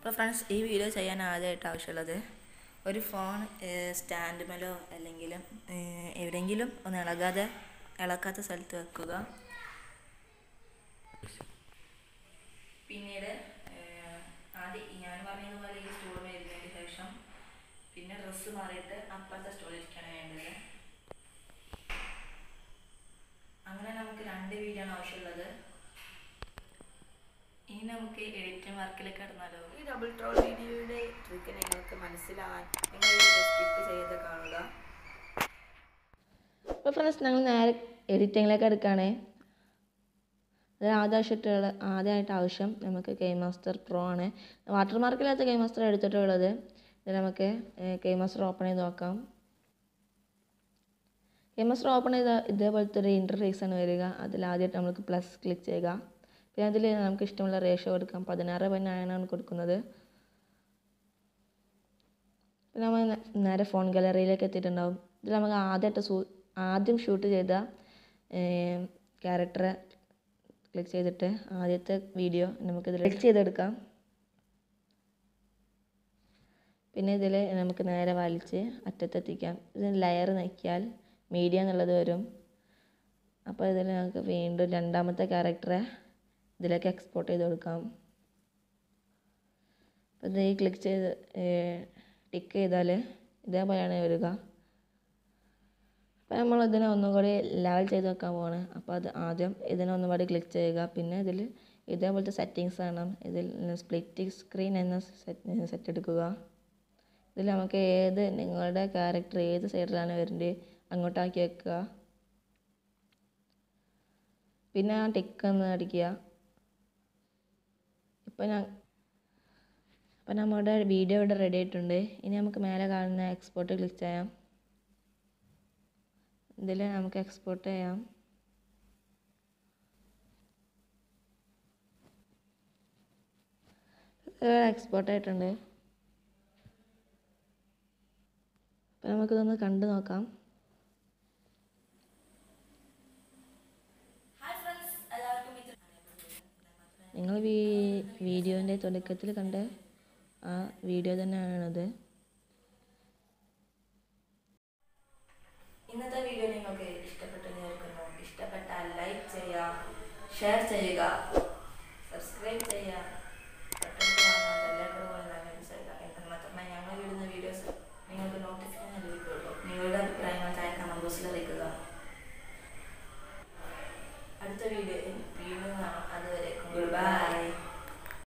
അപ്പോൾ ഫ്രണ്ട്സ് ഈ വീഡിയോ ചെയ്യാൻ ആദ്യമായിട്ട് ആവശ്യമുള്ളത് ഒരു ഫോൺ സ്റ്റാൻഡുമേലോ അല്ലെങ്കിൽ എവിടെയെങ്കിലും ഒന്ന് ഇളകാതെ ഇളക്കാത്ത സ്ഥലത്ത് വെക്കുക പിന്നീട് ഏഹ്, ആദ്യം ഞാൻ പറഞ്ഞതുപോലെ ഈ സ്റ്റൂൾ വരുന്നതിന് ശേഷം പിന്നെ ഡ്രസ്സ് മാറിയിട്ട് അപ്പുറത്തെ സ്റ്റൂളിലേക്കാണ് വേണ്ടത് അങ്ങനെ നമുക്ക് രണ്ട് വീഡിയോ ആണ് ആവശ്യമുള്ളത് ഇനി നമുക്ക് എഡിറ്റിംഗ് വർക്കിലേക്ക് കടന്നാലോ ഈ ഡബിൾ ട്രോൾ വീഡിയോയുടെ ട്രിക്ക് നിങ്ങൾക്ക് മനസ്സിലാവാൻ നിങ്ങൾ ഈ വീഡിയോ സ്കിപ്പ് ചെയ്ത് കാണുക അപ്പോൾ ഫ്രണ്ട്സ് ഞങ്ങൾ നേരെ എഡിറ്റിങ്ങിലേക്ക് എടുക്കുകയാണേ അത് ആദ്യമായിട്ടുള്ള ആദ്യമായിട്ട് ആവശ്യം നമുക്ക് കെയ് മാസ്റ്റർ പ്രോ ആണ് വാട്ടർ മാർക്കില്ലാത്ത കെയ് മാസ്റ്റർ എടുത്തിട്ടുള്ളത് ഇതിൽ നമുക്ക് കെയ് മാസ്റ്റർ ഓപ്പൺ ചെയ്ത് നോക്കാം കെയ് മാസ്റ്റർ ഓപ്പൺ ചെയ്ത ഇതേപോലത്തെ ഒരു ഇൻ്റർഫേസ് ആണ് വരിക അതിൽ ആദ്യമായിട്ട് നമുക്ക് പ്ലസ് ക്ലിക്ക് ചെയ്യുക പിന്നെ അതിൽ നമുക്ക് ഇഷ്ടമുള്ള റേഷ്യോ കൊടുക്കാം പതിനാറ് പോയിൻറ്റ് നയനാണ് കൊടുക്കുന്നത് പിന്നെ നമ്മൾ നേ- നേരെ ഫോൺ ഗാലറിയിലേക്ക് എത്തിയിട്ടുണ്ടാവും ഇതിൽ നമുക്ക് ആദ്യമായിട്ട് സൂ ആദ്യം ഷൂട്ട് ചെയ്ത ക്യാരക്ടറെ ക്ലിക്ക് ചെയ്തിട്ട് ആദ്യത്തെ വീഡിയോ നമുക്കിതിൽ ക്ലിക്ക് ചെയ്തെടുക്കാം പിന്നെ ഇതിൽ നമുക്ക് നേരെ വലിച്ച് അറ്റത്തെത്തിക്കാം ഇതിന് ലെയർ നയിക്കിയാൽ മീഡിയ എന്നുള്ളത് വരും അപ്പോൾ ഇതിൽ നമുക്ക് വീണ്ടും രണ്ടാമത്തെ ക്യാരക്ടറെ ഇതിലേക്ക് എക്സ്പോർട്ട് ചെയ്ത് കൊടുക്കാം അപ്പോൾ ഇത് ഈ ക്ലിക്ക് ചെയ്ത് ടിക്ക് ചെയ്താൽ ഇതേപോലെയാണ് വരിക അപ്പോൾ നമ്മൾ ഇതിനെ ഒന്നും കൂടി ലെവൽ ചെയ്ത് വെക്കാൻ പോവാണ് അപ്പോൾ അത് ആദ്യം ഇതിനെ ഒന്നും കൂടി ക്ലിക്ക് ചെയ്യുക പിന്നെ ഇതിൽ ഇതേപോലത്തെ സെറ്റിങ്സ് ആണ് ഇതിൽ സ്പ്ലിറ്റ് സ്ക്രീൻ എന്ന സെറ്റ് സെറ്റ് എടുക്കുക ഇതിൽ നമുക്ക് ഏത് നിങ്ങളുടെ ക്യാരക്ടർ ഏത് സൈഡിലാണ് വരേണ്ടത് അങ്ങോട്ടാക്കി വെക്കുക പിന്നെ ആ ടിക്ക് ഒന്ന് അടിക്കുക ഇപ്പം ഞാൻ അപ്പം നമ്മുടെ വീഡിയോ ഇവിടെ റെഡി ആയിട്ടുണ്ട് ഇനി നമുക്ക് മേലെ കാണുന്ന എക്സ്പോർട്ട് ക്ലിക്ക് ചെയ്യാം ഇതിൽ നമുക്ക് എക്സ്പോർട്ട് ചെയ്യാം എക്സ്പോർട്ട് ആയിട്ടുണ്ട് അപ്പം നമുക്കിതൊന്ന് കണ്ടു നോക്കാം നിങ്ങൾ വീ വീഡിയോൻ്റെ തുടക്കത്തിൽ കണ്ട ആ വീഡിയോ തന്നെയാണത് ഇന്നത്തെ വീഡിയോ നിങ്ങൾക്ക് ഇഷ്ടപ്പെട്ടു കേൾക്കുന്നു ഇഷ്ടപ്പെട്ടാൽ ലൈക്ക് ചെയ്യുക ഷെയർ ചെയ്യുക സബ്സ്ക്രൈബ് ചെയ്യുക തൊട്ടടുത്ത് കാണുന്ന ബെല്ലൈക്കൺ പോലെ തന്നെ ചെയ്യുക എന്നാൽ മാത്രമേ ഞങ്ങൾ വിടുന്ന വീഡിയോസ് നിങ്ങൾക്ക് നോട്ടിഫിക്കേഷൻ ലഭിക്കുകയുള്ളൂ നിങ്ങളുടെ അഭിപ്രായങ്ങൾ താഴെ കമന്റ് ബോക്സിൽ അറിയിക്കുക അടുത്ത വീഡിയോ